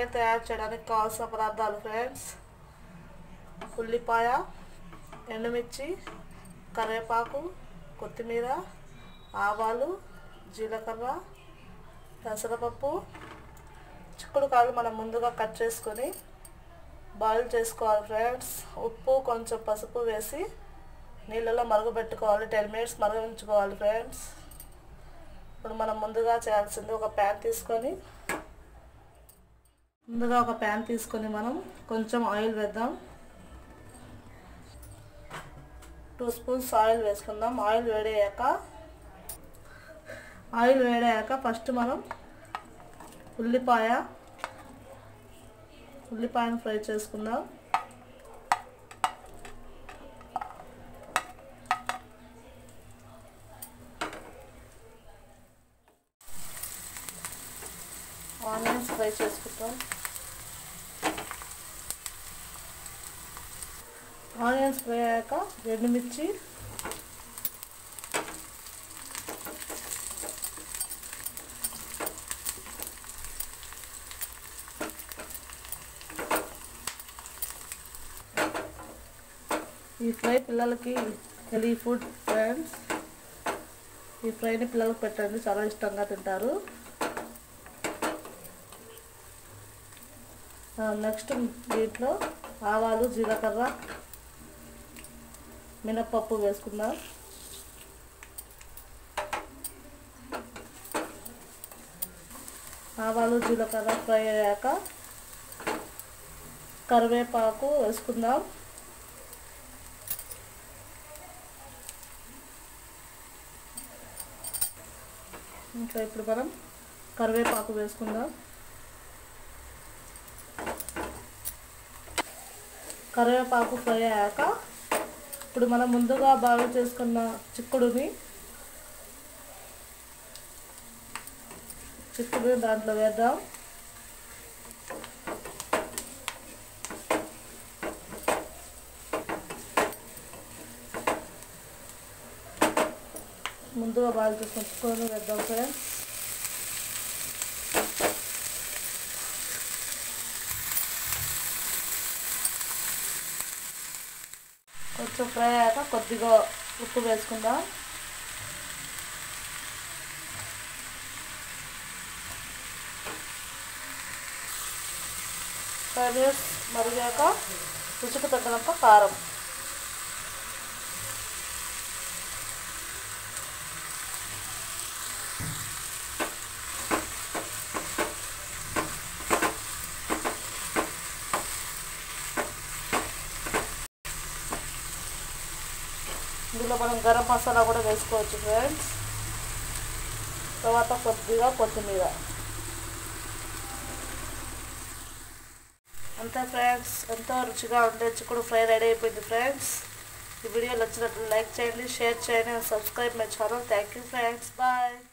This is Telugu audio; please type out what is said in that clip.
ఫ్రై తయారు చేయడానికి కావాల్సిన పదార్థాలు ఫ్రెండ్స్ ఉల్లిపాయ ఎండుమిర్చి కరివేపాకు కొత్తిమీర ఆవాలు జీలకర్ర పెసరపప్పు చిక్కుడుకాయలు మనం ముందుగా కట్ చేసుకొని బాయిల్ చేసుకోవాలి ఫ్రెండ్స్ ఉప్పు కొంచెం పసుపు వేసి నీళ్ళలో మరుగుపెట్టుకోవాలి టెన్ మినిట్స్ మరగించుకోవాలి ఫ్రెండ్స్ ఇప్పుడు మనం ముందుగా చేయాల్సింది ఒక ప్యాన్ తీసుకొని ముందుగా ఒక ప్యాన్ తీసుకొని మనం కొంచెం ఆయిల్ వేద్దాం టూ స్పూన్స్ ఆయిల్ వేసుకుందాం ఆయిల్ వేడయ్యాక ఆయిల్ వేడయ్యాక ఫస్ట్ మనం ఉల్లిపాయ ఉల్లిపాయను ఫ్రై చేసుకుందాం ఆనియన్స్ ఫ్రై చేసుకుంటాం ఆనియన్స్ ఫ్రై అయ్యాక ఎండుమిర్చి ఈ ఫ్రై పిల్లలకి హెల్దీ ఫుడ్ ఫ్రెండ్స్ ఈ ఫ్రైని పిల్లలకు పెట్టండి చాలా ఇష్టంగా తింటారు నెక్స్ట్ దీంట్లో ఆవాలు జీలకర్ర మినప్పప్పు వేసుకుందాం ఆవాలు జీలకర్ర ఫ్రై అయ్యాక కరివేపాకు వేసుకుందాం ఇంకా ఇప్పుడు మనం కరివేపాకు వేసుకుందాం కరివేపాకు ఫ్రై అయ్యాక ఇప్పుడు మనం ముందుగా బాగా చేసుకున్న చిక్కుడుని చిక్కుడు దాంట్లో వేద్దాం ముందుగా బాగా చేసుకున్న చిక్కుడుని వేద్దాం ఫ్రెండ్స్ కొంచెం ఫ్రై అయ్యాక కొద్దిగా ఉప్పు వేసుకుందాం ఫైవ్ మినిట్స్ మరిగాక రుచికి తగ్గినంత కారం ఇందులో మనం గరం మసాలా కూడా వేసుకోవచ్చు ఫ్రెండ్స్ తర్వాత కొద్దిగా కొత్తిమీర అంతే ఫ్రెండ్స్ ఎంతో రుచిగా ఉండే చిక్కుడు ఫ్రై రెడీ అయిపోయింది ఫ్రెండ్స్ ఈ వీడియో నచ్చినట్లు లైక్ చేయండి షేర్ చేయండి subscribe my channel thank you friends bye